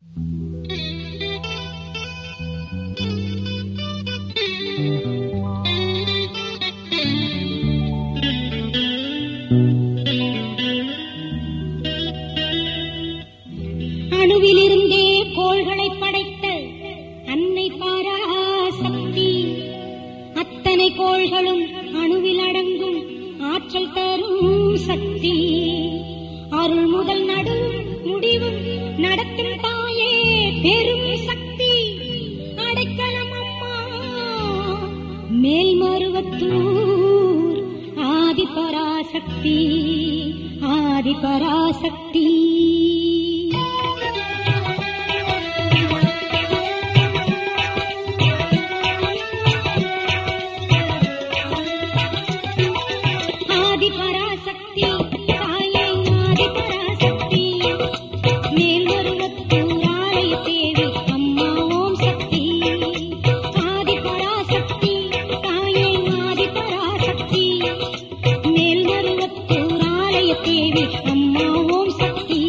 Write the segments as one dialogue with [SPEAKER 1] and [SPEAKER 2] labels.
[SPEAKER 1] அணுவிலிருந்தே கோள்களை படைத்த அன்னை பாராசக்தி அத்தனை கோள்களும் அணுவில் அடங்கும் ஆற்றல் தரும் சக்தி அருள் முதல் நடுவும் முடிவும் நடத்தும் தாயே பெரும் சக்தி அடைக்கலம் அம்மா மேல்மருவத்தூர் ஆதி பராசக்தி ஆதி பராசக்தி ஆதி பராசக்தி தாயே ஆதி பராசக்தி மேல்மருவத்தூர் ஆலய தேவி அம்மா ஓம் சக்தி ஆதி பராசக்தி தாயே ஆதி பராசக்தி மேல்மருவத்தூர் ஆலய தேவி அம்மா ஓம் சக்தி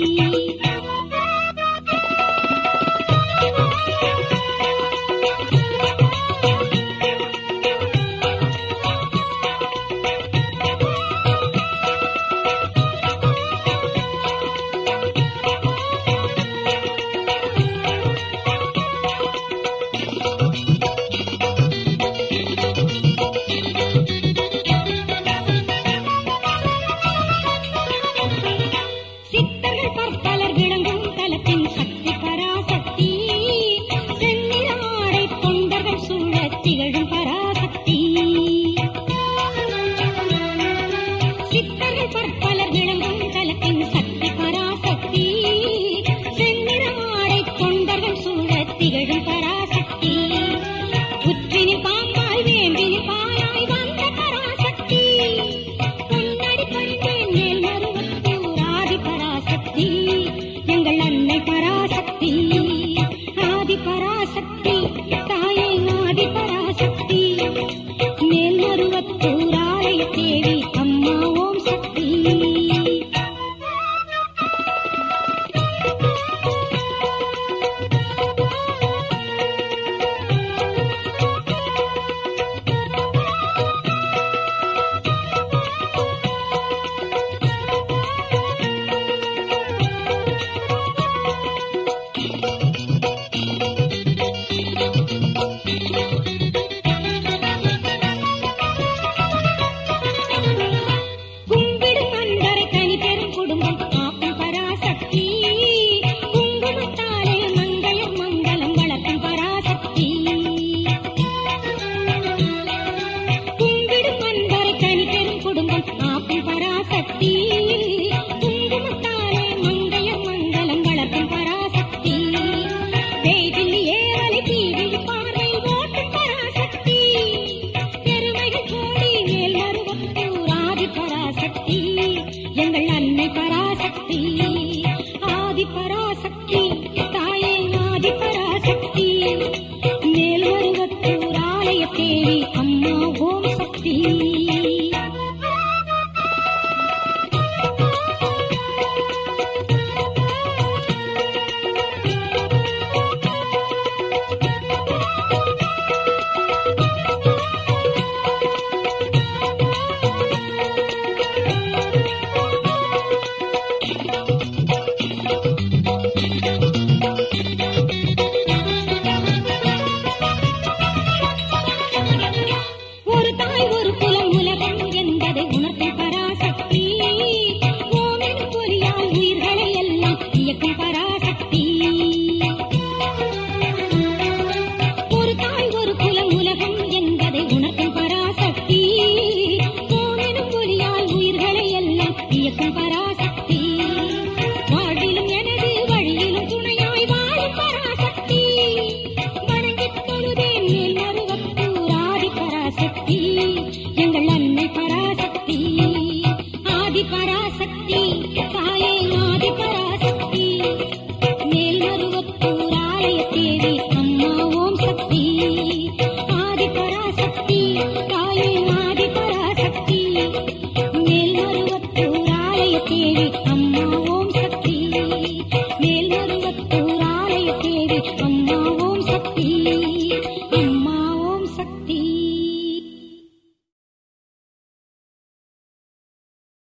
[SPEAKER 1] சித்தர்கள் பற்பலர் விளங்கும் தலத்தின் சக்தி பராசக்தி செந்நிலாடை தொண்டர்கள் சூழத் திகழும் பராசக்தி சித்தர்கள் பற்பலர் விளங்கும் தலத்தின் சக்தி பராசக்தி செந்நிலாடை தொண்டர்கள் சூழத் திகழும் பராசக்தி உற்றினில் பாம்பாய் வேம்பினில் பாலாய் வந்த பராசக்தி பொன்னடி பணிந்தேன் மேல் மருவத்தூர் ஆதி பராசக்தி எங்கள் அன்னை பராசக்தி ஆதி பராசக்தி தாயே ஆதி பராசக்தி மேல் மருவத்தூர் ஆலய தேவி அம்மா ஓம் சக்தி கும்பிடும் அன்பரை கனி பெறும் குடும்பம் காக்கும் பராசக்தி குங்குமத்தாலே மங்களம் மங்களம் வளர்க்கும் பராசக்தி கும்பிடும் அன்பரை கனி பெறும் குடும்பம் காக்கும் பராசக்தி குங்குமத்தாலே மங்களம் மங்களம் வளர்க்கும் பராசக்தி வேதில் ஏவலை தீவில் பார்வை ஓட்டும் பராசக்தி பெருமைகள் கோடி மேல் மருவத்தூர் ஆதி பராசக்தி எங்கள் அன்னை பராசக்தி ஆதி பராசக்தி தாயே ஆதி பராசக்தி மேல் மருவத்தூர் ஆலய தேவி அம்மா ஓம் சக்தி அம்மா